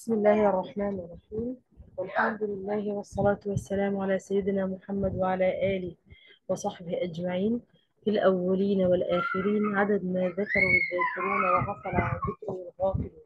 بسم الله الرحمن الرحيم والحمد لله والصلاة والسلام على سيدنا محمد وعلى آله وصحبه أجمعين في الأولين والآخرين عدد ما ذكروا الذاكرون وغفل عن ذكره الغافلون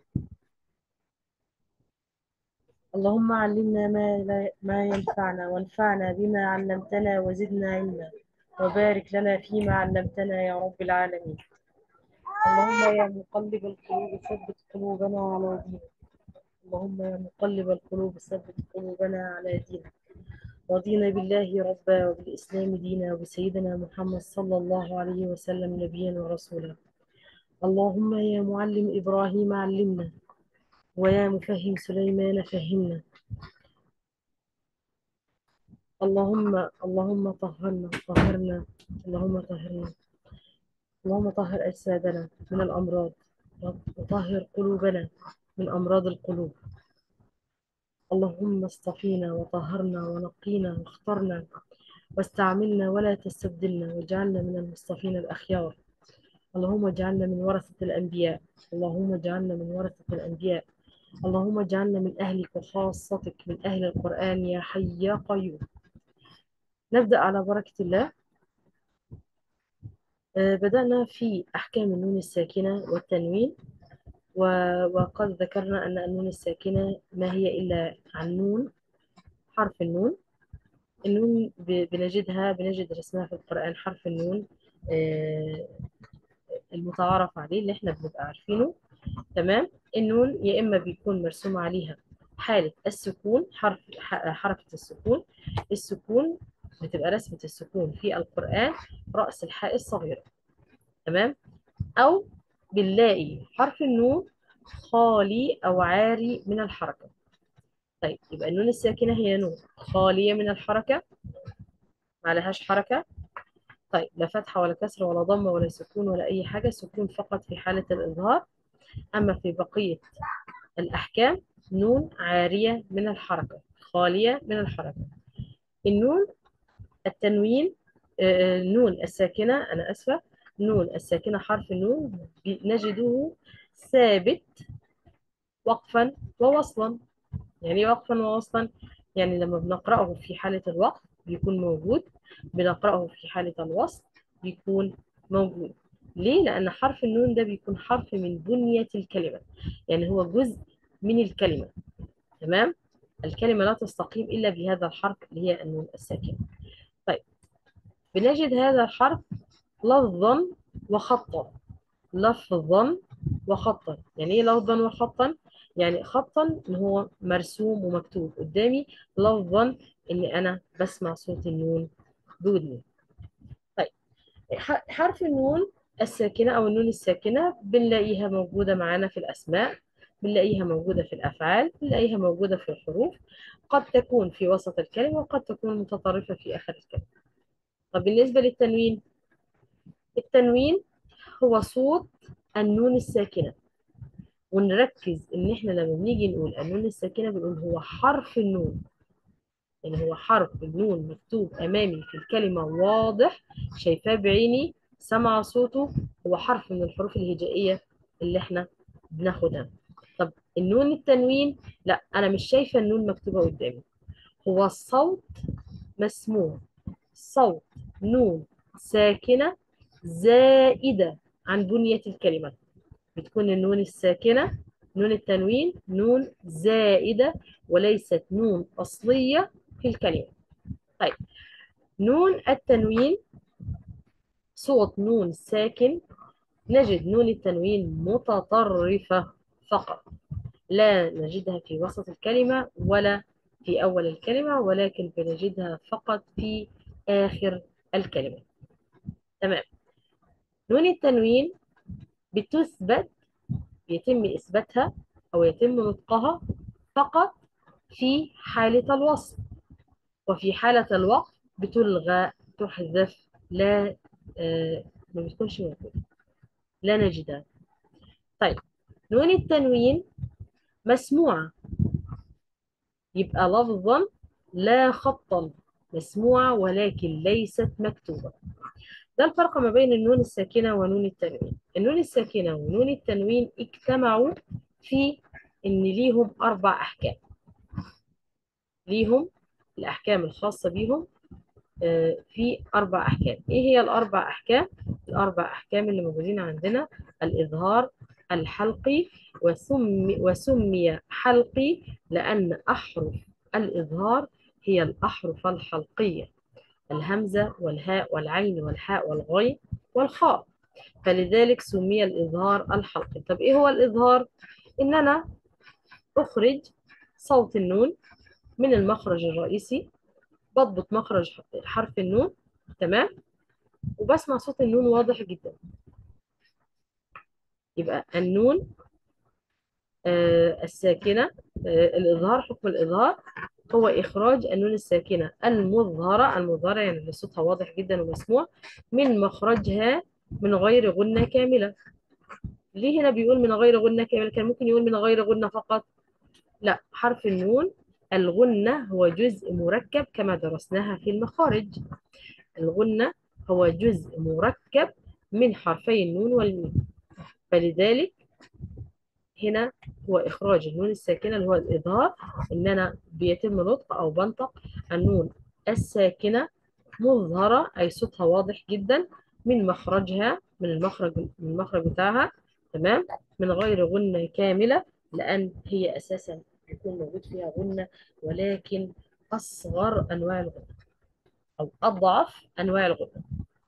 اللهم علمنا ما, لا ما ينفعنا وانفعنا بما علمتنا وزدنا علما وبارك لنا فيما علمتنا يا رب العالمين اللهم يا مقلب القلوب ثبت قلوبنا على دينك اللهم يا مقلب القلوب ثبت قلوبنا على دينك رضينا بالله ربا وبالإسلام دينا وبسيدنا محمد صلى الله عليه وسلم نبيا ورسولا اللهم يا معلم إبراهيم علمنا ويا مفهم سليمان فهمنا اللهم اللهم طهرنا طهرنا اللهم طهرنا اللهم طهر أجسادنا من الأمراض وطهر قلوبنا من أمراض القلوب اللهم اصطفينا وطهرنا ونقينا واخترنا واستعملنا ولا تستبدلنا واجعلنا من المصطفين الأخيار اللهم اجعلنا من ورثة الأنبياء اللهم اجعلنا من ورثة الأنبياء اللهم اجعلنا من أهلك وخاصتك من أهل القرآن يا حي يا قيوم نبدأ على بركة الله آه، بدأنا في أحكام النون الساكنة والتنوين و- وقد ذكرنا أن النون الساكنة ما هي إلا عن نون حرف النون النون ب- بنجدها بنجد رسمها في القرآن حرف النون آه، المتعارف عليه اللي احنا بنبقى عارفينه تمام النون يا إما بيكون مرسوم عليها حالة السكون حرف ح- حركة السكون السكون بتبقى رسمة السكون في القرآن رأس الحاء الصغيرة تمام أو بنلاقي حرف النون خالي أو عاري من الحركة طيب يبقى النون الساكنة هي نون خالية من الحركة ما لهاش حركة طيب لا فتحة ولا كسر ولا ضمة ولا سكون ولا أي حاجة سكون فقط في حالة الإظهار أما في بقية الأحكام نون عارية من الحركة خالية من الحركة النون التنوين آه، النون الساكنة أنا أسفة نون الساكنة حرف النون نجده ثابت وقفا ووصلا يعني إيه وقفا ووصلا يعني لما بنقرأه في حالة الوقف بيكون موجود بنقرأه في حالة الوصل بيكون موجود ليه؟ لأن حرف النون ده بيكون حرف من بنية الكلمة يعني هو جزء من الكلمة تمام؟ الكلمة لا تستقيم إلا بهذا الحرف اللي هي النون الساكنة طيب بنجد هذا الحرف لفظا وخطا لفظا وخطا يعني ايه لفظا وخطا يعني خطا ان هو مرسوم ومكتوب قدامي لفظا ان انا بسمع صوت النون بودني طيب ح- حرف النون الساكنة او النون الساكنة بنلاقيها موجودة معانا في الاسماء بنلاقيها موجودة في الافعال بنلاقيها موجودة في الحروف قد تكون في وسط الكلمة وقد تكون متطرفة في اخر الكلمة طب بالنسبة للتنوين التنوين هو صوت النون الساكنة ونركز ان احنا لما بنيجي نقول النون الساكنة بنقول هو حرف النون يعني هو حرف النون مكتوب امامي في الكلمة واضح شايفاه بعيني سمع صوته هو حرف من الحروف الهجائية اللي احنا بناخدها طب النون التنوين لا انا مش شايفة النون مكتوبة قدامي هو الصوت مسموع صوت نون ساكنة زائدة عن بنية الكلمة بتكون النون الساكنة نون التنوين نون زائدة وليست نون أصلية في الكلمة طيب نون التنوين صوت نون ساكن نجد نون التنوين متطرفة فقط لا نجدها في وسط الكلمة ولا في أول الكلمة ولكن بنجدها فقط في آخر الكلمة تمام نون التنوين بتثبت يتم إثباتها أو يتم نطقها فقط في حالة الوصل وفي حالة الوقف بتلغى تحذف لا آه ما بتكونش موجودة لا نجدها طيب نون التنوين مسموعة يبقى لفظا لا خطا مسموعة ولكن ليست مكتوبة ده الفرق ما بين النون الساكنة ونون التنوين النون الساكنة ونون التنوين اجتمعوا في إن ليهم أربع أحكام ليهم الأحكام الخاصة بيهم آه، في أربع أحكام إيه هي الأربع أحكام؟ الأربع أحكام اللي موجودين عندنا الإظهار الحلقي وسمي, وسمي حلقي لأن أحرف الإظهار هي الأحرف الحلقية الهمزة والهاء والعين والحاء والغين والخاء فلذلك سمي الإظهار الحلقي طب إيه هو الإظهار؟ إن أنا أخرج صوت النون من المخرج الرئيسي بضبط مخرج حرف النون تمام وبسمع صوت النون واضح جدا يبقى النون آه الساكنة آه الإظهار حكم الإظهار هو إخراج النون الساكنة المظهرة المظهرة يعني اللي صوتها واضح جدا ومسموع من مخرجها من غير غنة كاملة ليه هنا بيقول من غير غنة كاملة كان ممكن يقول من غير غنة فقط لا حرف النون الغنة هو جزء مركب كما درسناها في المخارج الغنة هو جزء مركب من حرفي النون والميم فلذلك هنا هو إخراج النون الساكنة اللي هو الإظهار إن أنا بيتم نطق أو بنطق النون الساكنة مظهرة أي صوتها واضح جدا من مخرجها من المخرج من المخرج بتاعها تمام من غير غنة كاملة لأن هي أساسا بيكون موجود فيها غنة ولكن أصغر أنواع الغنة أو أضعف أنواع الغنة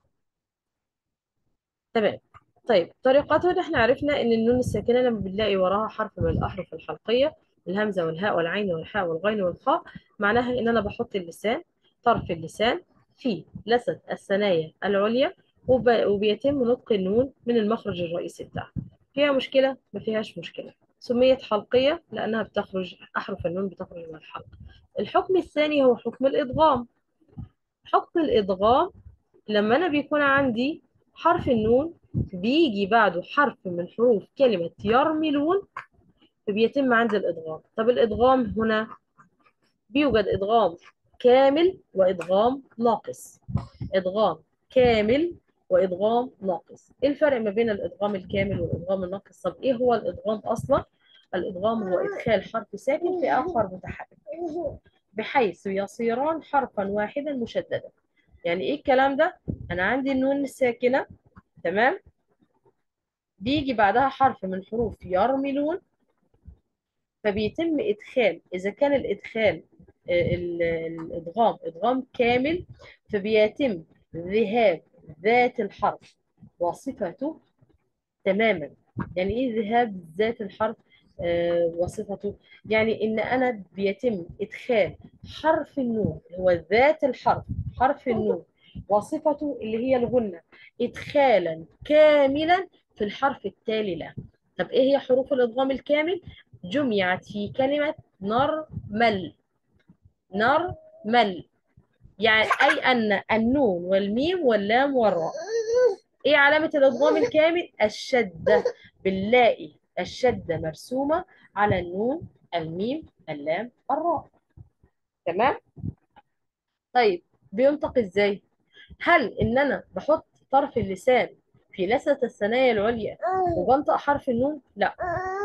تمام طيب طريقته احنا عرفنا ان النون الساكنه لما بنلاقي وراها حرف من الاحرف الحلقيه الهمزه والهاء والعين والحاء والغين والخاء معناها ان انا بحط اللسان طرف اللسان في لثه الثنايا العليا وب... وبيتم نطق النون من المخرج الرئيسي بتاعها فيها مشكله ما فيهاش مشكله سميت حلقيه لانها بتخرج احرف النون بتخرج من الحلق الحكم الثاني هو حكم الادغام حكم الادغام لما انا بيكون عندي حرف النون بيجي بعده حرف من حروف كلمة يرملون فبيتم عند الإدغام طب الإدغام هنا بيوجد إدغام كامل وإدغام ناقص إدغام كامل وإدغام ناقص إيه الفرق ما بين الإدغام الكامل والإدغام الناقص طب إيه هو الإدغام أصلا الإدغام هو إدخال حرف ساكن في آخر متحرك بحيث يصيران حرفا واحدا مشددا يعني إيه الكلام ده أنا عندي النون الساكنة تمام بيجي بعدها حرف من حروف يرملون فبيتم إدخال إذا كان الإدخال الإدغام إدغام كامل فبيتم ذهاب ذات الحرف وصفته تماما يعني إيه ذهاب ذات الحرف آه وصفته يعني إن أنا بيتم إدخال حرف النون هو ذات الحرف حرف النون وصفته اللي هي الغنة إدخالا كاملا في الحرف التالي له طب إيه هي حروف الإدغام الكامل؟ جمعت في كلمة نرمل نرمل يعني أي أن النون والميم واللام والراء إيه علامة الإدغام الكامل؟ الشدة باللاء الشدة مرسومة على النون الميم اللام الراء تمام؟ طيب بينطق إزاي؟ هل إن أنا بحط طرف اللسان في لثة الثنايا العليا وبنطق حرف النون؟ لا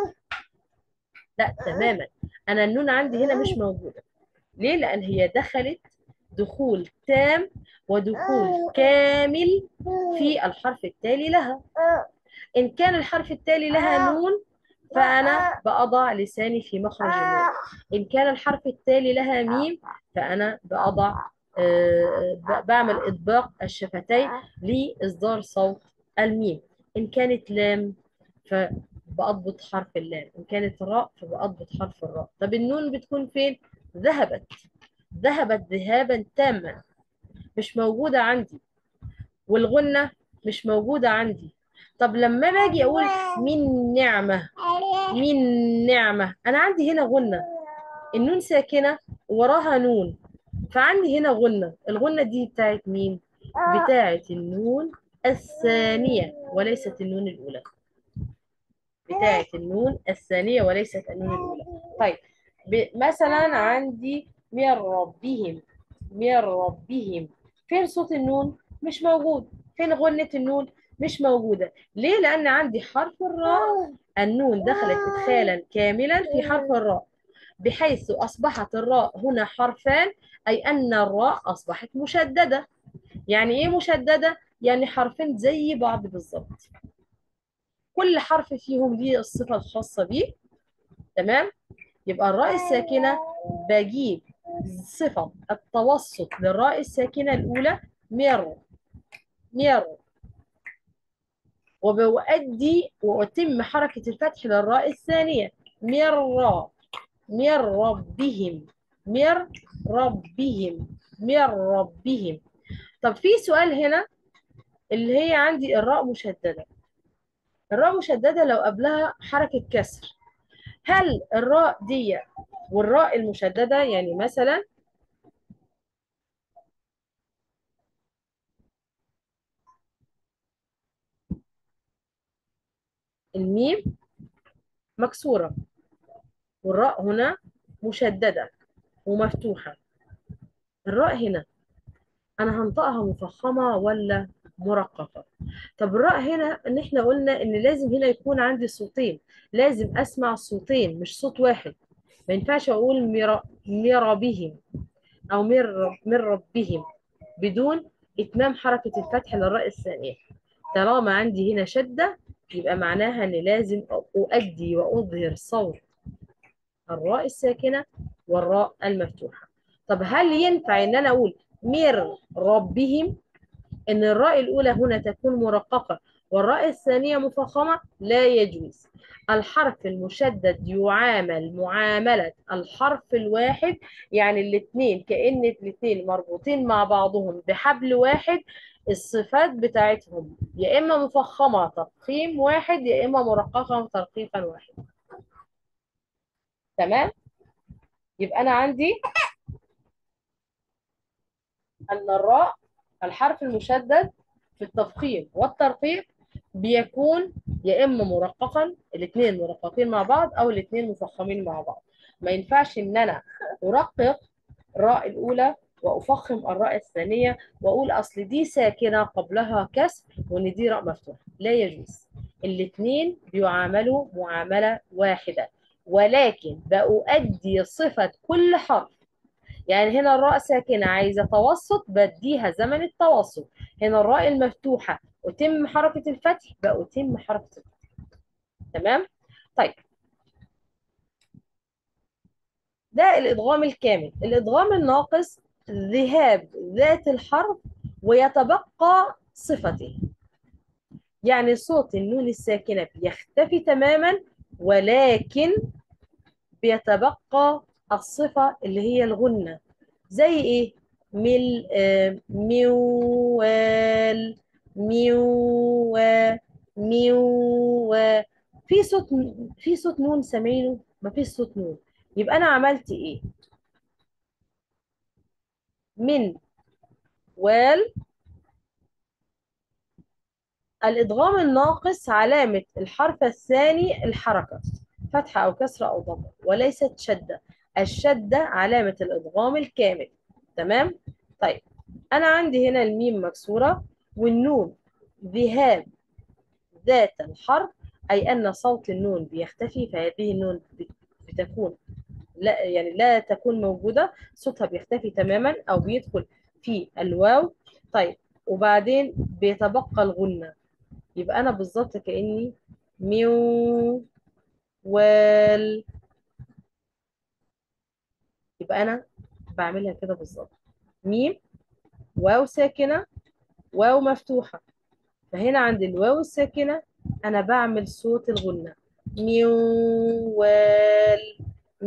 لا تماما أنا النون عندي هنا مش موجودة ليه؟ لأن هي دخلت دخول تام ودخول كامل في الحرف التالي لها إن كان الحرف التالي لها نون فأنا بأضع لساني في مخرج النون إن كان الحرف التالي لها ميم فأنا بأضع آه بعمل إطباق الشفتين لإصدار صوت الميم إن كانت لام فبأضبط حرف اللام إن كانت راء فبأضبط حرف الراء طب النون بتكون فين؟ ذهبت ذهبت ذهابا تاما مش موجودة عندي والغنة مش موجودة عندي طب لما باجي أقول من نعمة من نعمة أنا عندي هنا غنة النون ساكنة وراها نون فعندي هنا غنة الغنة دي بتاعت مين؟ بتاعت النون الثانية وليست النون الأولى بتاعت النون الثانية وليست النون الأولى طيب مثلا عندي من ربهم من ربهم فين صوت النون؟ مش موجود فين غنة النون؟ مش موجودة ليه لأن عندي حرف الراء النون دخلت إدخالا كاملا في حرف الراء بحيث أصبحت الراء هنا حرفان أي أن الراء أصبحت مشددة يعني إيه مشددة؟ يعني حرفين زي بعض بالظبط كل حرف فيهم ليه الصفة الخاصة بيه تمام؟ يبقى الراء الساكنة بجيب صفة التوسط للراء الساكنة الأولى مر مر وبؤدي وأتم حركة الفتح للراء الثانية مر من ربهم من ربهم من ربهم طب في سؤال هنا اللي هي عندي الراء مشددة الراء مشددة لو قبلها حركة كسر هل الراء دي والراء المشددة يعني مثلا الميم مكسورة والراء هنا مشددة ومفتوحة الراء هنا أنا هنطقها مفخمة ولا مرققة طب الراء هنا إن إحنا قلنا إن لازم هنا يكون عندي صوتين لازم أسمع صوتين مش صوت واحد ما ينفعش أقول مر مر بهم أو مر من ربهم بدون إتمام حركة الفتح للراء الثانية طالما عندي هنا شدة يبقى معناها إن لازم أؤدي وأظهر صوت الراء الساكنة والراء المفتوحة طب هل ينفع إن أنا أقول مر ربهم إن الراء الأولى هنا تكون مرققة والراء الثانية مفخمة لا يجوز الحرف المشدد يعامل معاملة الحرف الواحد يعني الاثنين كأن الاثنين مربوطين مع بعضهم بحبل واحد الصفات بتاعتهم يا إما مفخمة تفخيم واحد يا إما مرققة ترقيقا واحد تمام يبقى أنا عندي أن الراء الحرف المشدد في التفخيم والترقيق بيكون يا إما مرققا الاثنين مرققين مع بعض أو الاثنين مفخمين مع بعض ما ينفعش إن أنا أرقق الراء الأولى وأفخم الراء الثانية وأقول أصل دي ساكنة قبلها كسر وإن دي راء مفتوحة لا يجوز الاثنين بيعاملوا معاملة واحدة ولكن بأؤدي صفة كل حرف يعني هنا الراء ساكنة عايزة توسط بديها زمن التوسط هنا الراء المفتوحة أتم حركة الفتح بأتم حركة الفتح تمام طيب ده الإدغام الكامل الإدغام الناقص ذهاب ذات الحرف ويتبقى صفته يعني صوت النون الساكنة بيختفي تماما ولكن بيتبقى الصفة اللي هي الغنة زي ايه مل آه ميوال ميوا ميوا في صوت في صوت نون سامعينه ما فيش صوت نون يبقى انا عملت ايه من وال الادغام الناقص علامة الحرف الثاني الحركة فتحة أو كسرة أو ضمة وليست شدة الشدة علامة الإدغام الكامل تمام طيب أنا عندي هنا الميم مكسورة والنون ذهاب ذات الحرف أي أن صوت النون بيختفي فهذه النون بتكون لا يعني لا تكون موجودة صوتها بيختفي تماما أو بيدخل في الواو طيب وبعدين بيتبقى الغنة يبقى أنا بالظبط كأني ميو وال يبقى انا بعملها كده بالظبط ميم واو ساكنه واو مفتوحه فهنا عند الواو الساكنه انا بعمل صوت الغنه ميوال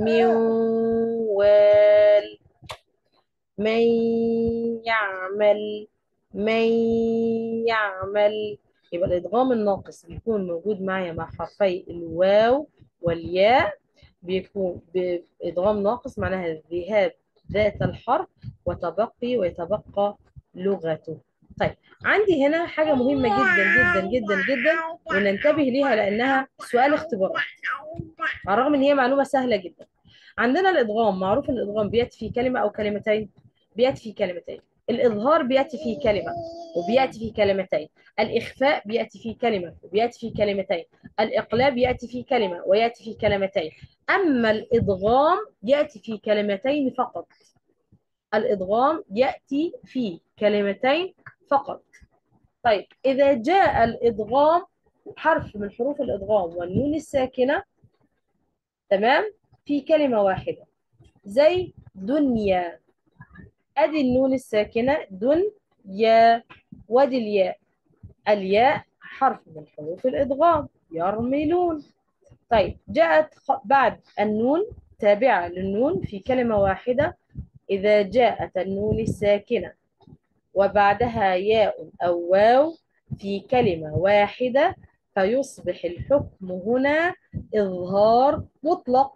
ميوال من يعمل من يعمل يبقى الادغام الناقص بيكون موجود معايا مع حرفي الواو والياء بيكون بإدغام ناقص معناها ذهاب ذات الحرف وتبقي ويتبقى لغته طيب عندي هنا حاجة مهمة جدا جدا جدا جدا وننتبه ليها لأنها سؤال اختبارات على الرغم إن هي معلومة سهلة جدا عندنا الإدغام معروف إن الإدغام بيأتي في كلمة أو كلمتين بيأتي في كلمتين الإظهار بيأتي فيه كلمة وبيأتي فيه كلمتين الإخفاء بيأتي فيه كلمة وبيأتي فيه كلمتين الإقلاب يأتي فيه كلمة ويأتي فيه كلمتين أما الإدغام يأتي فيه كلمتين فقط الإدغام يأتي فيه كلمتين فقط طيب إذا جاء الإدغام حرف من حروف الإدغام والنون الساكنة تمام في كلمة واحدة زي دنيا أدي النون الساكنة دن يا وادي الياء الياء حرف من حروف الإدغام يرملون طيب جاءت بعد النون تابعة للنون في كلمة واحدة إذا جاءت النون الساكنة وبعدها ياء أو واو في كلمة واحدة فيصبح الحكم هنا إظهار مطلق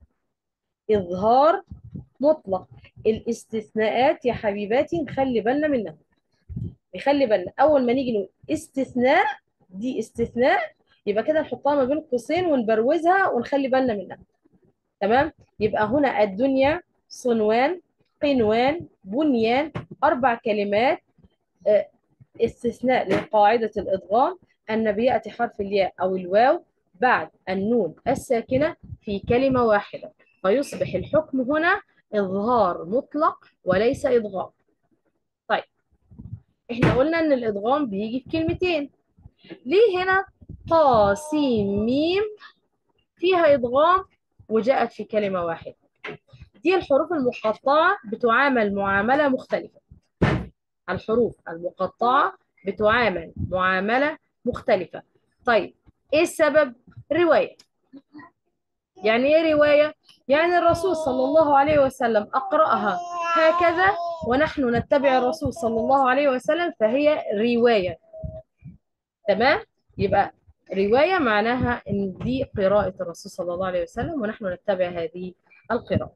إظهار مطلق الاستثناءات يا حبيباتي نخلي بالنا منها نخلي بالنا أول ما نيجي نقول استثناء دي استثناء يبقى كده نحطها ما بين قوسين ونبروزها ونخلي بالنا منها تمام يبقى هنا الدنيا صنوان قنوان بنيان أربع كلمات استثناء لقاعدة الإدغام أن بيأتي حرف الياء أو الواو بعد النون الساكنة في كلمة واحدة فيصبح الحكم هنا إظهار مطلق وليس إدغام طيب إحنا قلنا إن الإدغام بيجي في كلمتين ليه هنا قاسيم ميم فيها إدغام وجاءت في كلمة واحدة دي الحروف المقطعة بتعامل معاملة مختلفة الحروف المقطعة بتعامل معاملة مختلفة طيب ايه السبب رواية يعني ايه رواية يعني الرسول صلى الله عليه وسلم أقرأها هكذا ونحن نتبع الرسول صلى الله عليه وسلم فهي رواية تمام يبقى رواية معناها ان دي قراءة الرسول صلى الله عليه وسلم ونحن نتبع هذه القراءة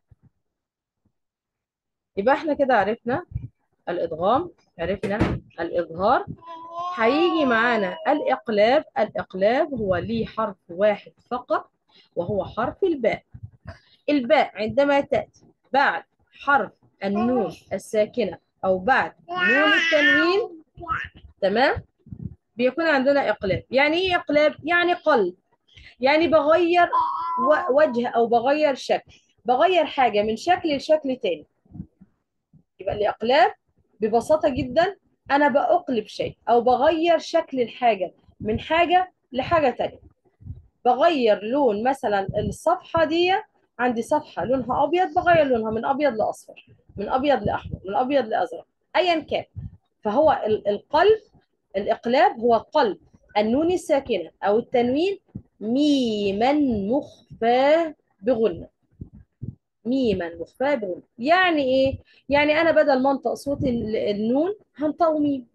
يبقى احنا كده عرفنا الإدغام عرفنا الإظهار هيجي معانا الإقلاب الإقلاب هو ليه حرف واحد فقط وهو حرف الباء الباء عندما تأتي بعد حرف النون الساكنة أو بعد نون التنوين تمام بيكون عندنا إقلاب يعني إيه إقلاب؟ يعني قلب يعني بغير وجه أو بغير شكل بغير حاجة من شكل لشكل تاني يبقى الإقلاب ببساطة جدا أنا بأقلب شيء أو بغير شكل الحاجة من حاجة لحاجة تانية بغير لون مثلا الصفحة دي عندي صفحة لونها أبيض بغير لونها من أبيض لأصفر من أبيض لأحمر من أبيض لأزرق أيا كان فهو القلب الإقلاب هو قلب النون الساكنة أو التنوين ميما مخفاه بغنة ميما مخفاه بغنة يعني إيه؟ يعني أنا بدل ما أنطق صوت النون هنطقه ميم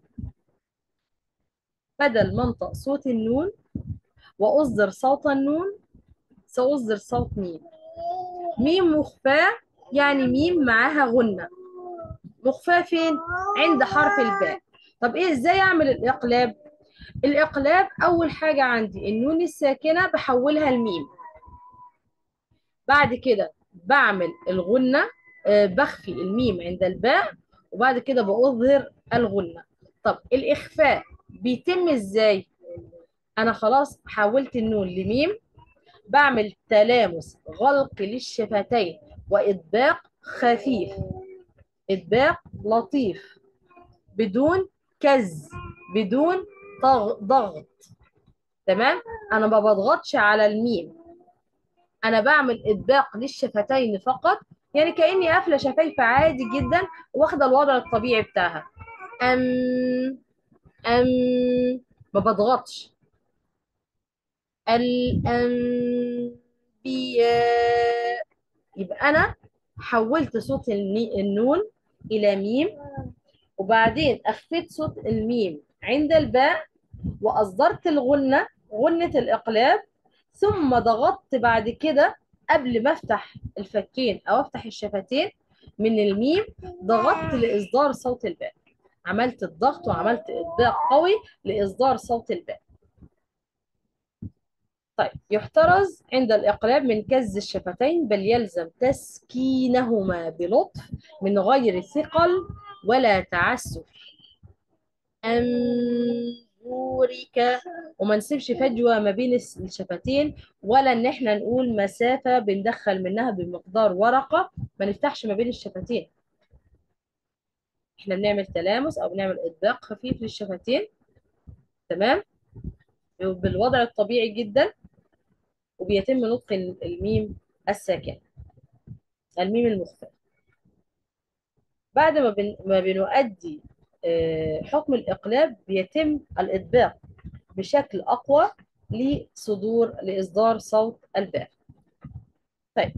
بدل ما أنطق صوت النون وأصدر صوت النون سأصدر صوت ميم ميم مخفاه يعني ميم معاها غنة مخفاه فين؟ عند حرف الباء طب إيه إزاي أعمل الإقلاب؟ الإقلاب أول حاجة عندي النون الساكنة بحولها لميم بعد كده بعمل الغنة آه بخفي الميم عند الباء وبعد كده بأظهر الغنة طب الإخفاء بيتم إزاي؟ أنا خلاص حولت النون لميم بعمل تلامس غلق للشفتين وإطباق خفيف إطباق لطيف بدون كز بدون ضغط تمام انا ما بضغطش على الميم انا بعمل اطباق للشفتين فقط يعني كاني قافله شفايفي عادي جدا واخده الوضع الطبيعي بتاعها ام ام ما بضغطش الانبياء يبقى انا حولت صوت النون الى ميم وبعدين اخفيت صوت الميم عند الباء وأصدرت الغنة غنة الإقلاب ثم ضغطت بعد كده قبل ما أفتح الفكين أو أفتح الشفتين من الميم ضغطت لإصدار صوت الباء عملت الضغط وعملت إطباق قوي لإصدار صوت الباء طيب يحترز عند الإقلاب من كز الشفتين بل يلزم تسكينهما بلطف من غير ثقل ولا تعسف أنظورك وما نسيبش فجوة ما بين الس- الشفتين ولا إن إحنا نقول مسافة بندخل منها بمقدار ورقة ما نفتحش ما بين الشفتين إحنا بنعمل تلامس أو بنعمل إطباق خفيف للشفتين تمام بالوضع الطبيعي جدا وبيتم نطق الميم الساكن الميم المخفى بعد ما بن... ما بنؤدي آه، حكم الإقلاب بيتم الإطباق بشكل أقوى لصدور لإصدار صوت الباء طيب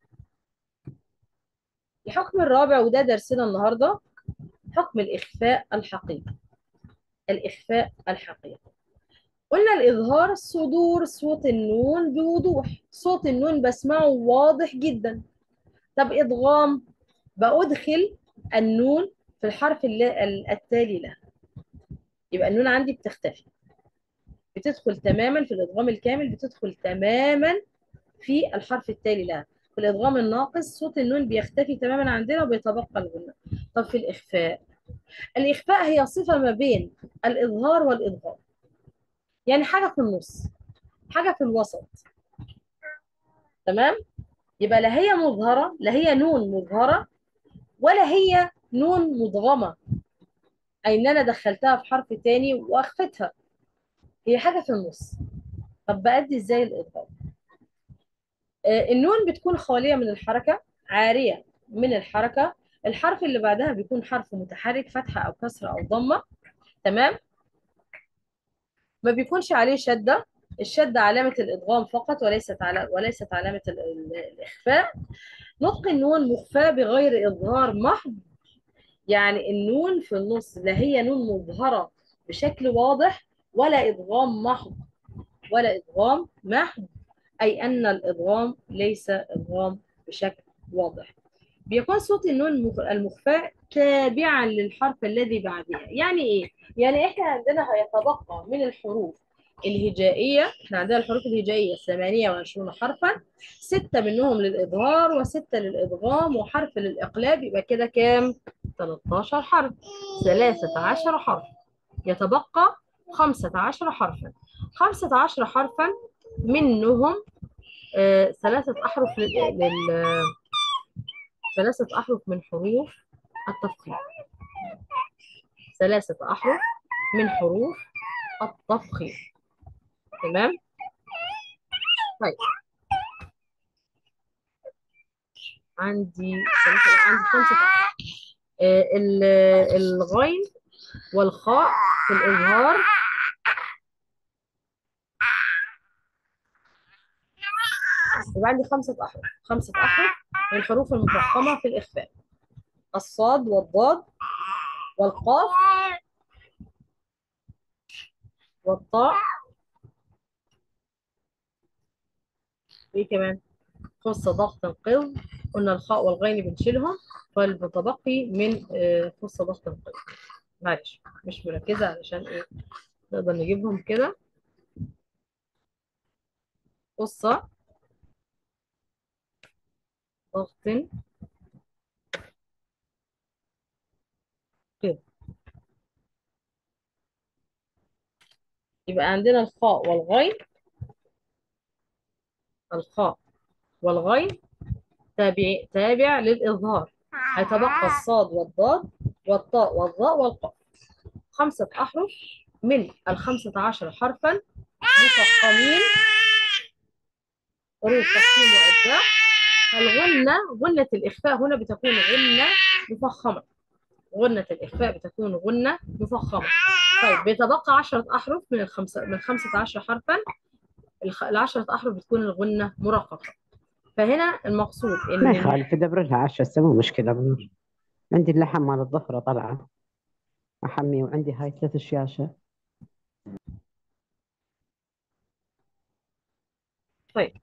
الحكم الرابع وده درسنا النهاردة حكم الإخفاء الحقيقي الإخفاء الحقيقي قلنا الإظهار صدور صوت النون بوضوح صوت النون بسمعه واضح جدا طب إدغام بأدخل النون في الحرف الل- ال- التالي له يبقى النون عندي بتختفي بتدخل تماما في الإدغام الكامل بتدخل تماما في الحرف التالي لها في الإدغام الناقص صوت النون بيختفي تماما عندنا وبيتبقى الغنة طب في الإخفاء الإخفاء هي صفة ما بين الإظهار والإدغام يعني حاجة في النص حاجة في الوسط تمام يبقى لا هي مظهرة لا هي نون مظهرة ولا هي نون مدغمة أي إن أنا دخلتها في حرف تاني وأخفتها هي حاجة في النص طب بأدي إزاي الإدغام آه، النون بتكون خالية من الحركة عارية من الحركة الحرف اللي بعدها بيكون حرف متحرك فتحة أو كسرة أو ضمة تمام ما بيكونش عليه شدة الشدة علامة الإدغام فقط وليست على وليست علامة ال- ال- الإخفاء نطق النون مخفاة بغير إظهار محض يعني النون في النص لا هي نون مظهرة بشكل واضح ولا إدغام محض ولا إدغام محض أي أن الإدغام ليس إدغام بشكل واضح بيكون صوت النون المخ- المخفاء تابعا للحرف الذي بعدها يعني إيه؟ يعني إحنا عندنا هيتبقى من الحروف الهجائية إحنا عندنا الحروف الهجائية 28 حرفا ستة منهم للإظهار وستة للإدغام وحرف للإقلاب يبقى كده كام؟ 13 حرف 13 حرف يتبقى 15 حرفا 15 حرفا منهم آه، ثلاثة أحرف لل... لل... ثلاثة أحرف من حروف التفخيم ثلاثة أحرف من حروف التفخيم تمام طيب عندي ثلاثة لا، عندي خمسة أحرف آه، ال- الغين والخاء في الإظهار يبقى عندي خمسة أحرف خمسة أحرف من الحروف المفخمة في الإخفاء الصاد والضاد والقاف والطاء وإيه كمان خص ضغط قذ قلنا الخاء والغين بنشيلهم فالمتبقي من آه، خص ضغط قذ معلش مش مركزة علشان إيه نقدر نجيبهم كده قصة ضغط قذ يبقى عندنا الخاء والغين الخاء والغين تابع تابع للإظهار هيتبقى الصاد والضاد والطاء والظاء والقاف خمسة أحرف من الخمسة عشر حرفا مفخمين حروف تفخيم وإبداع الغنة غنة الإخفاء هنا بتكون غنة مفخمة غنة الإخفاء بتكون غنة مفخمة طيب بيتبقى عشرة أحرف من الخمسة من خمسة عشر حرفا الخ- العشرة أحرف بتكون الغنة مرققة فهنا المقصود ما إن يخالف ادبر لها عشرة مو مشكلة بالنور عندي اللحم مال الظهر طلعة أحمي وعندي هاي ثلاث الشاشة طيب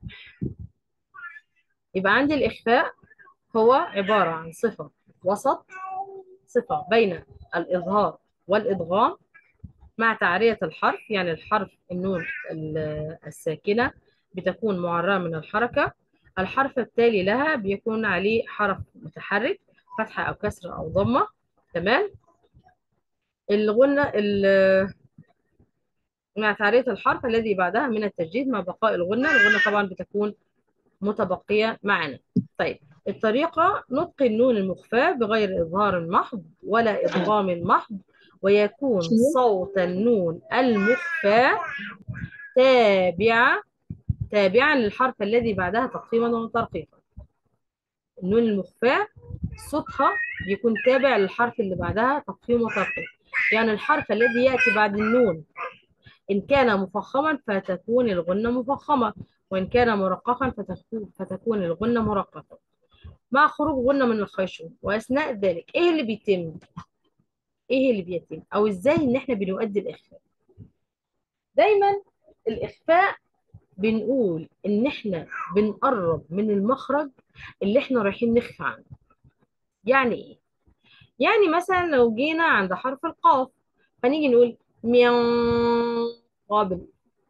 يبقى عندي الإخفاء هو عبارة عن صفة وسط صفة بين الإظهار والإدغام مع تعرية الحرف يعني الحرف النون ال- الساكنة بتكون معرّة من الحركة الحرف التالي لها بيكون عليه حرف متحرك فتحة أو كسرة أو ضمة تمام الغنة ال- مع تعرية الحرف الذي بعدها من التجديد مع بقاء الغنة الغنة طبعا بتكون متبقية معنا طيب الطريقة نطق النون المخفاة بغير إظهار محض ولا إدغام محض ويكون صوت النون المخفاة تابعة تابعا للحرف الذي بعدها تقسيما وترقيقا النون المخفاة صوتها بيكون تابع للحرف اللي بعدها تقسيم وترقيق يعني الحرف الذي يأتي بعد النون إن كان مفخما فتكون الغنة مفخمة وإن كان مرققا فتكون, فتكون الغنة مرققة مع خروج غنة من الخيشوم وأثناء ذلك إيه اللي بيتم؟ إيه اللي بيتم؟ أو إزاي إن إحنا بنؤدي الإخفاء؟ دايما الإخفاء بنقول إن إحنا بنقرب من المخرج اللي إحنا رايحين نخفى عنه يعني إيه؟ يعني مثلا لو جينا عند حرف القاف فنيجي نقول ميان قابل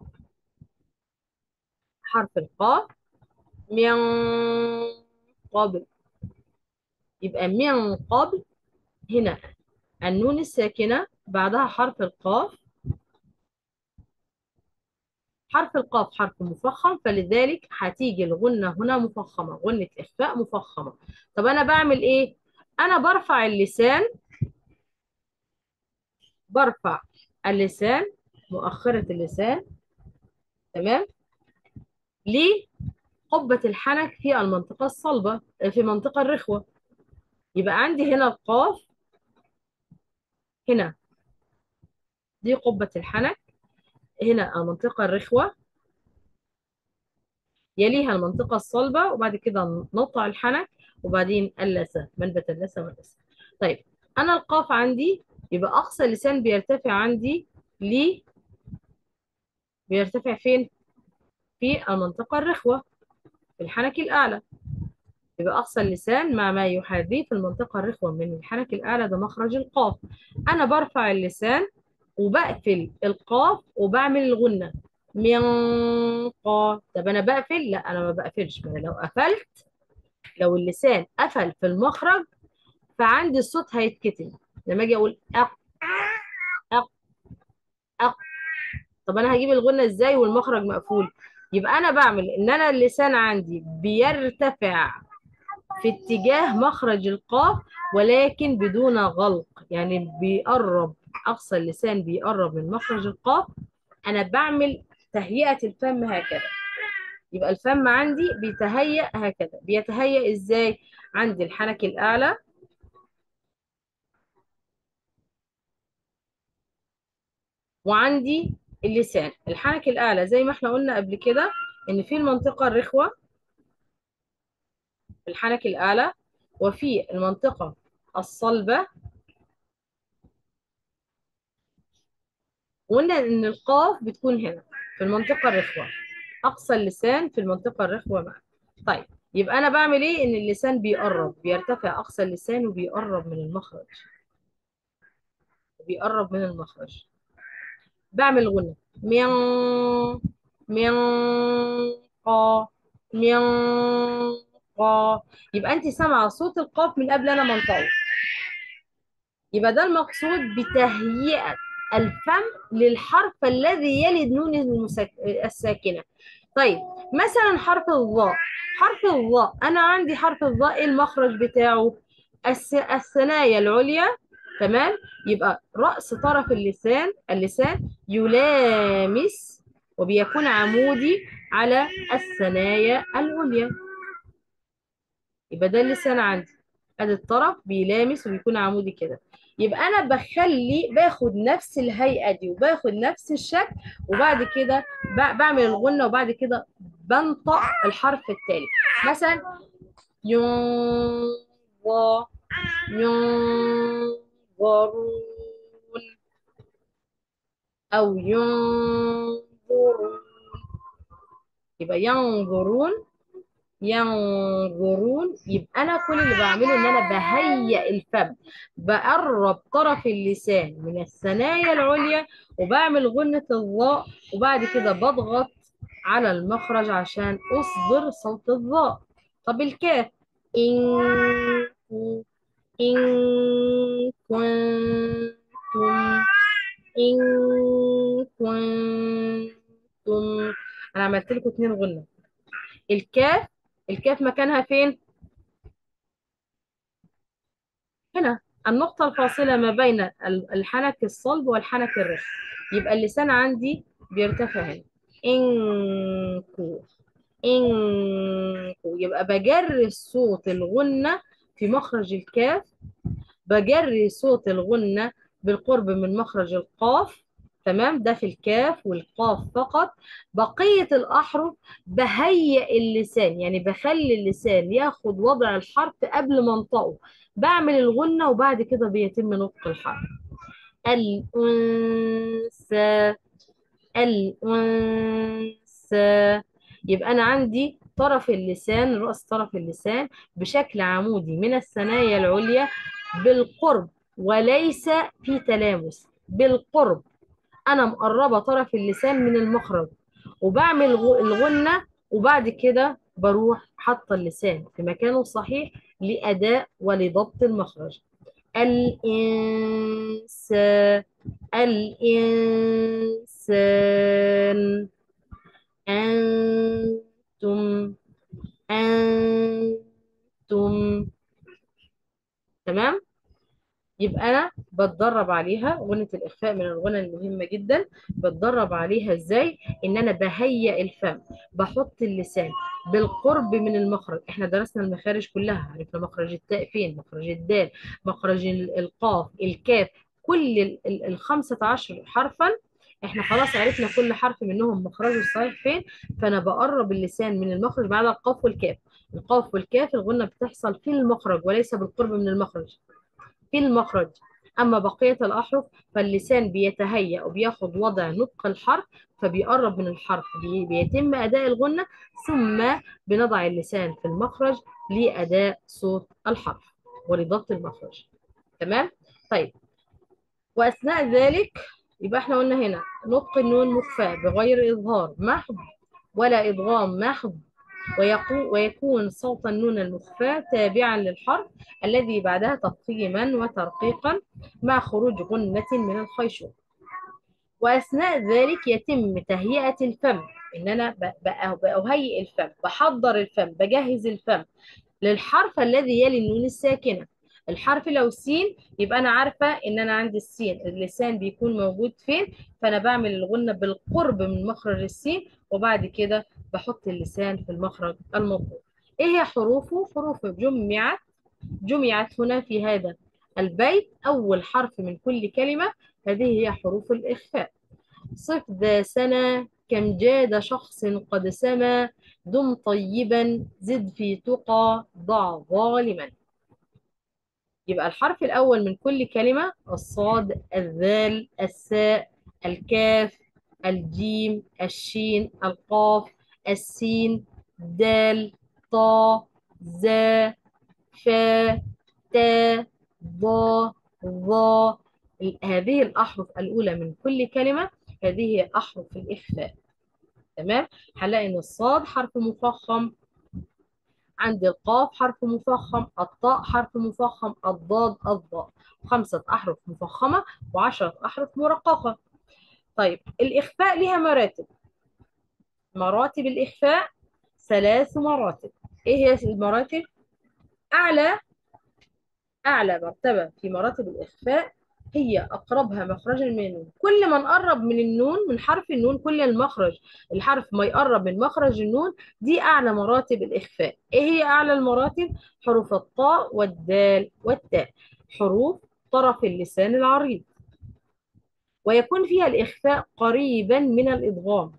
حرف القاف ميان قابل يبقى ميان قابل هنا النون الساكنة بعدها حرف القاف حرف القاف حرف مفخم فلذلك هتيجي الغنة هنا مفخمة غنة إخفاء مفخمة طب أنا بعمل إيه؟ أنا برفع اللسان برفع اللسان مؤخرة اللسان تمام لقبة الحنك في المنطقة الصلبة في منطقة الرخوة يبقى عندي هنا القاف هنا دي قبة الحنك هنا المنطقة الرخوة يليها المنطقة الصلبة وبعد كده نقطع الحنك وبعدين اللثة منبت اللثة واللثة طيب أنا القاف عندي يبقى أقصى لسان بيرتفع عندي ل بيرتفع فين؟ في المنطقة الرخوة في الحنك الأعلى يبقى أقصى اللسان مع ما يحاذيه في المنطقة الرخوة من الحنك الأعلى ده مخرج القاف أنا برفع اللسان وبقفل القاف وبعمل الغنة مينقا طب أنا بقفل؟ لا أنا ما بقفلش ما أنا لو قفلت لو اللسان قفل في المخرج فعندي الصوت هيتكتم لما أجي أقول أق أق أق طب أنا هجيب الغنة إزاي والمخرج مقفول؟ يبقى أنا بعمل إن أنا اللسان عندي بيرتفع في اتجاه مخرج القاف ولكن بدون غلق يعني بيقرب أقصى اللسان بيقرب من مخرج القاف أنا بعمل تهيئة الفم هكذا يبقى الفم عندي بيتهيأ هكذا بيتهيأ إزاي عندي الحنك الأعلى وعندي اللسان الحنك الأعلى زي ما احنا قلنا قبل كده إن في المنطقة الرخوة الحنك الأعلى وفي المنطقة الصلبة وقلنا إن القاف بتكون هنا في المنطقة الرخوة أقصى اللسان في المنطقة الرخوة معا طيب يبقى أنا بعمل إيه؟ إن اللسان بيقرب بيرتفع أقصى اللسان وبيقرب من المخرج بيقرب من المخرج بعمل غنة ميان ميان قا ميان قا يبقى أنت سامعة صوت القاف من قبل أنا منطقه يبقى ده المقصود بتهيئة الفم للحرف الذي يلي النون المسك... الساكنة طيب مثلا حرف الظاء حرف الظاء أنا عندي حرف الظاء إيه المخرج بتاعه الس... الثنايا العليا تمام يبقى رأس طرف اللسان اللسان يلامس وبيكون عمودي على الثنايا العليا يبقى ده اللسان عندي ادي الطرف بيلامس وبيكون عمودي كده يبقى انا بخلي باخد نفس الهيئه دي وباخد نفس الشكل وبعد كده ب- بعمل الغنه وبعد كده بنطق الحرف التالي مثلا ينظر ينظرون او ينظرون يبقى ينظرون ينظرون يبقى انا كل اللي بعمله ان انا بهيئ الفم بقرب طرف اللسان من الثنايا العليا وبعمل غنة الظاء وبعد كده بضغط على المخرج عشان اصدر صوت الظاء طب الكاف إن إن كنتم إن كنتم أنا عملت لكم اتنين غنة الكاف الكاف مكانها فين؟ هنا النقطة الفاصلة ما بين ال- الحنك الصلب والحنك الرخم يبقى اللسان عندي بيرتفع هنا إنكو إنكو يبقى بجري صوت الغنة في مخرج الكاف بجري صوت الغنة بالقرب من مخرج القاف تمام ده في الكاف والقاف فقط بقية الأحرف بهيئ اللسان يعني بخلي اللسان ياخد وضع الحرف قبل ما انطقه بعمل الغنة وبعد كده بيتم نطق الحرف الأنثى الأنثى يبقى أنا عندي طرف اللسان رأس طرف اللسان بشكل عمودي من الثنايا العليا بالقرب وليس في تلامس بالقرب أنا مقربة طرف اللسان من المخرج وبعمل غ- الغنة وبعد كده بروح حاطة اللسان في مكانه الصحيح لأداء ولضبط المخرج الإنسان الإنسان أنتم أنتم تمام يبقى أنا بتدرب عليها غنة الإخفاء من الغنى المهمة جدا بتدرب عليها إزاي إن أنا بهيئ الفم بحط اللسان بالقرب من المخرج إحنا درسنا المخارج كلها عرفنا مخرج التاء فين مخرج الدال مخرج ال- القاف الكاف كل ال- ال- الخمسة عشر حرفا احنا خلاص عرفنا كل حرف منهم مخرجه الصحيح فين فانا بقرب اللسان من المخرج بعد القاف والكاف القاف والكاف الغنة بتحصل في المخرج وليس بالقرب من المخرج في المخرج أما بقية الأحرف فاللسان بيتهيأ وبياخد وضع نطق الحرف فبيقرب من الحرف بي- بيتم أداء الغنة ثم بنضع اللسان في المخرج لأداء صوت الحرف ولضبط المخرج تمام؟ طيب وأثناء ذلك يبقى احنا قلنا هنا نطق النون مخفى بغير إظهار محض ولا إدغام محض ويكون, ويكون صوت النون المخفى تابعا للحرف الذي بعدها تفخيما وترقيقا مع خروج غنة من الخيشوم وأثناء ذلك يتم تهيئة الفم إن أنا ب- ب- بأهيئ الفم بحضر الفم بجهز الفم للحرف الذي يلي النون الساكنة الحرف لو سين يبقى أنا عارفة إن أنا عندي السين اللسان بيكون موجود فين فأنا بعمل الغنة بالقرب من مخرج السين وبعد كده بحط اللسان في المخرج المطلوب إيه هي حروفه؟ حروفه جمعت جمعت هنا في هذا البيت أول حرف من كل كلمة هذه هي حروف الإخفاء صف ذا سنة كم جاد شخص قد سما دم طيبا زد في تقى ضع ظالما يبقى الحرف الأول من كل كلمة الصاد الذال الساء الكاف الجيم الشين القاف السين دال طا زا فا تا ضا ظا ال- هذه الأحرف الأولى من كل كلمة هذه هي أحرف الإخفاء تمام هنلاقي إن الصاد حرف مفخم عندي القاف حرف مفخم الطاء حرف مفخم الضاد الضاء خمسة أحرف مفخمة وعشرة أحرف مرققة طيب الإخفاء لها مراتب مراتب الإخفاء ثلاث مراتب إيه هي المراتب؟ أعلى أعلى مرتبة في مراتب الإخفاء هي أقربها مخرجا من النون كل ما نقرب من النون من حرف النون كل المخرج الحرف ما يقرب من مخرج النون دي أعلى مراتب الإخفاء إيه هي أعلى المراتب؟ حروف الطاء والدال والتاء حروف طرف اللسان العريض ويكون فيها الإخفاء قريبا من الإدغام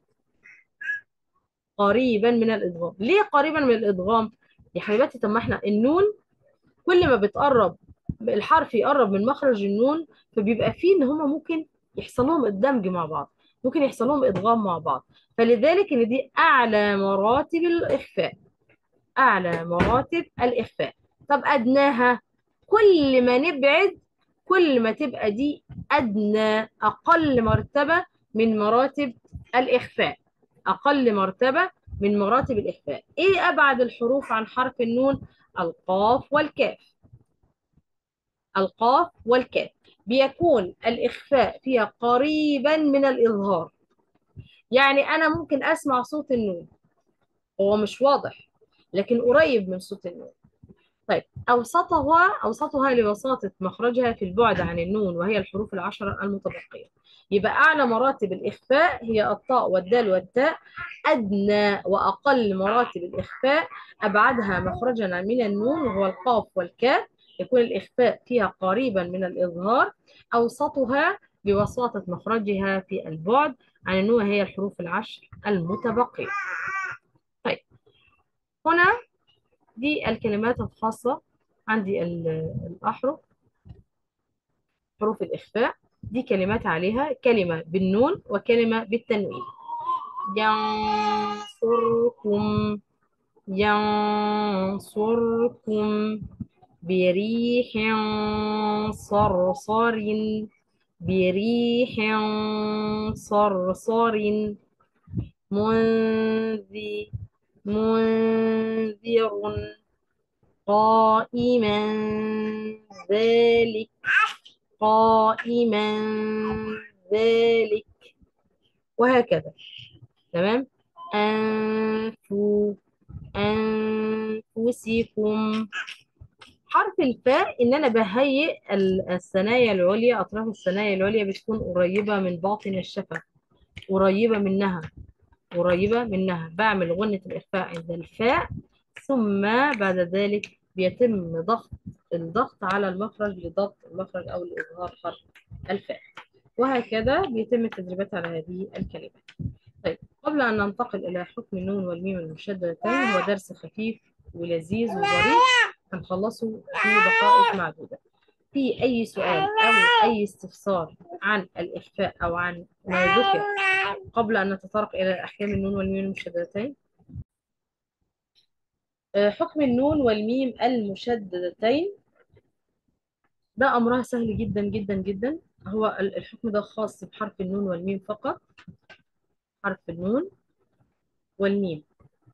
قريبا من الإدغام ليه قريبا من الإدغام؟ يا حبيباتي طب ما احنا النون كل ما بتقرب الحرف يقرب من مخرج النون فبيبقى فيه ان هما ممكن يحصل لهم الدمج مع بعض ممكن يحصل لهم ادغام مع بعض فلذلك ان دي اعلى مراتب الاخفاء اعلى مراتب الاخفاء طب ادناها كل ما نبعد كل ما تبقى دي ادنى اقل مرتبة من مراتب الاخفاء اقل مرتبة من مراتب الاخفاء ايه ابعد الحروف عن حرف النون القاف والكاف القاف والكاف بيكون الإخفاء فيها قريبا من الإظهار يعني أنا ممكن أسمع صوت النون هو مش واضح لكن قريب من صوت النون طيب أوسطها أوسطها لبساطة مخرجها في البعد عن النون وهي الحروف العشرة المتبقية يبقى أعلى مراتب الإخفاء هي الطاء والدال والتاء أدنى وأقل مراتب الإخفاء أبعدها مخرجا من النون وهو القاف والكاف يكون الإخفاء فيها قريبا من الإظهار أوسطها بوساطة مخرجها في البعد عن النون وهي الحروف العشر المتبقية طيب هنا دي الكلمات الخاصة عندي ال- الأحرف حروف الإخفاء دي كلمات عليها كلمة بالنون وكلمة بالتنوين ينصركم ينصركم بريح صرصر بريح صرصر منذر منذر قائما ذلك قائما ذلك وهكذا تمام أنفو أنفسكم حرف الفاء إن أنا بهيئ ال- الثنايا العليا أطراف الثنايا العليا بتكون قريبة من باطن الشفة قريبة منها قريبة منها بعمل غنة الإخفاء عند الفاء ثم بعد ذلك بيتم ضغط الضغط على المخرج لضبط المخرج أو لإظهار حرف الفاء وهكذا بيتم التدريبات على هذه الكلمات طيب قبل أن ننتقل إلى حكم النون والميم المشددتين هو درس خفيف ولذيذ وظريف هنخلصه في دقائق معدودة في أي سؤال أو أي استفسار عن الإخفاء أو عن ما ذكر قبل أن نتطرق إلى أحكام النون والميم المشددتين آه، حكم النون والميم المشددتين ده أمرها سهل جدا جدا جدا هو ال- الحكم ده خاص بحرف النون والميم فقط حرف النون والميم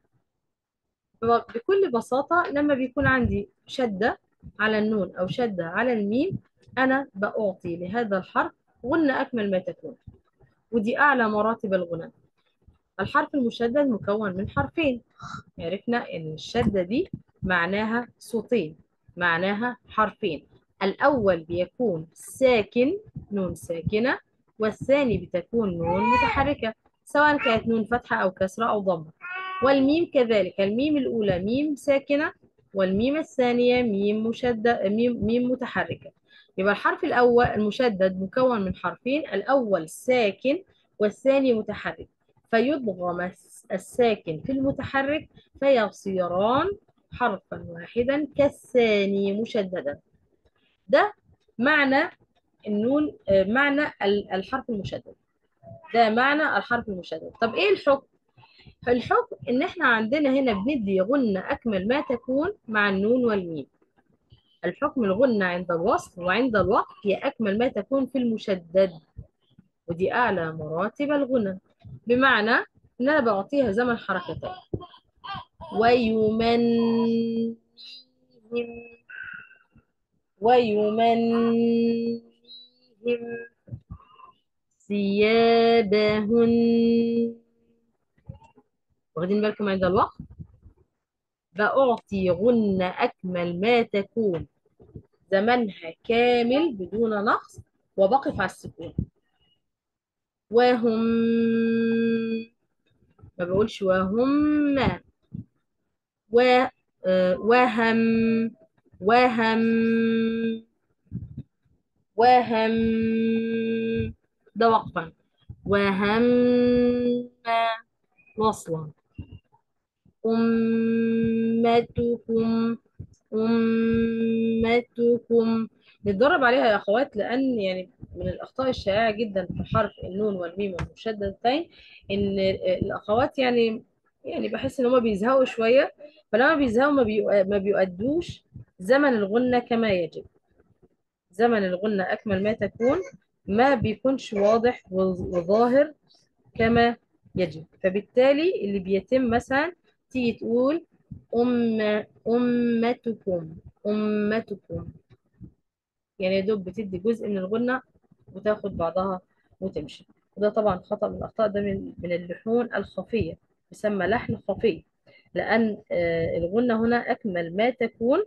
بكل بساطة لما بيكون عندي شدة على النون أو شدة على الميم أنا بأعطي لهذا الحرف غنة أكمل ما تكون ودي أعلى مراتب الغنى الحرف المشدد مكون من حرفين عرفنا إن الشدة دي معناها صوتين معناها حرفين الأول بيكون ساكن نون ساكنة والثاني بتكون نون متحركة سواء كانت نون فتحة أو كسرة أو ضمة والميم كذلك الميم الأولى ميم ساكنة والميم الثانية ميم مشدد ميم ميم متحركة يبقى الحرف الأول المشدد مكون من حرفين الأول ساكن والثاني متحرك فيضغم الس- الساكن في المتحرك فيصيران حرفا واحدا كالثاني مشددا ده معنى النون آه، معنى ال- الحرف المشدد ده معنى الحرف المشدد طب ايه الحكم الحكم ان احنا عندنا هنا بندي غنة اكمل ما تكون مع النون والميم الحكم الغنة عند الوصل وعند الوقف هي اكمل ما تكون في المشدد ودي اعلى مراتب الغنى بمعنى ان انا بعطيها زمن حركتين ويمنيهم ويمنيهم ثيابهن واخدين بالكم عند الوقف بأعطي غنة أكمل ما تكون زمنها كامل بدون نقص وبقف على السكون وهم ما بقولش وهم و آه، وهم وهم وهم ده وقفا وهم وصلا أمتكم أمتكم نتدرب عليها يا أخوات لأن يعني من الأخطاء الشائعة جدا في حرف النون والميم المشددتين إن الأخوات يعني يعني بحس إن هما بيزهقوا شوية فلما بيزهقوا ما, بيؤ- ما بيؤدوش زمن الغنة كما يجب زمن الغنة أكمل ما تكون ما بيكونش واضح وظاهر كما يجب فبالتالي اللي بيتم مثلا تيجي تقول أم أمتكم أمتكم يعني يا دوب بتدي جزء من الغنة وتاخد بعضها وتمشي وده طبعا خطأ من الأخطاء ده من من اللحون الخفية يسمى لحن خفي لأن آه، الغنة هنا أكمل ما تكون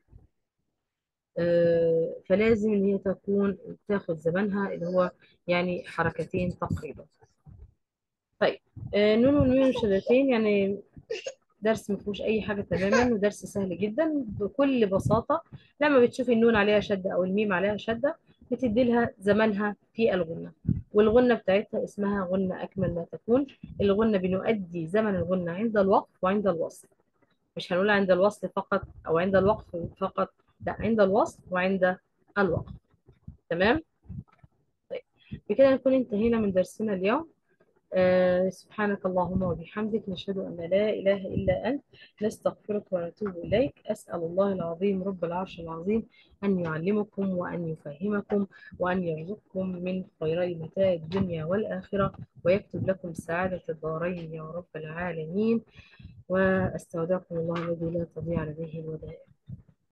آه، فلازم إن هي تكون تاخد زمنها اللي هو يعني حركتين تقريبا طيب آه، نون والميم والشدتين يعني درس ما فيهوش اي حاجه تماما ودرس سهل جدا بكل بساطه لما بتشوفي النون عليها شده او الميم عليها شده بتدي لها زمنها في الغنه والغنه بتاعتها اسمها غنه اكمل ما تكون الغنه بنؤدي زمن الغنه عند الوقف وعند الوصل مش هنقول عند الوصل فقط او عند الوقف فقط لا عند الوصل وعند الوقف تمام طيب بكده نكون انتهينا من درسنا اليوم آه سبحانك اللهم وبحمدك نشهد أن لا إله إلا أنت نستغفرك ونتوب إليك أسأل الله العظيم رب العرش العظيم أن يعلمكم وأن يفهمكم وأن يرزقكم من خيري متاع الدنيا والآخرة ويكتب لكم سعادة الدارين يا رب العالمين وأستودعكم الله الذي لا تضيع لديه الودائع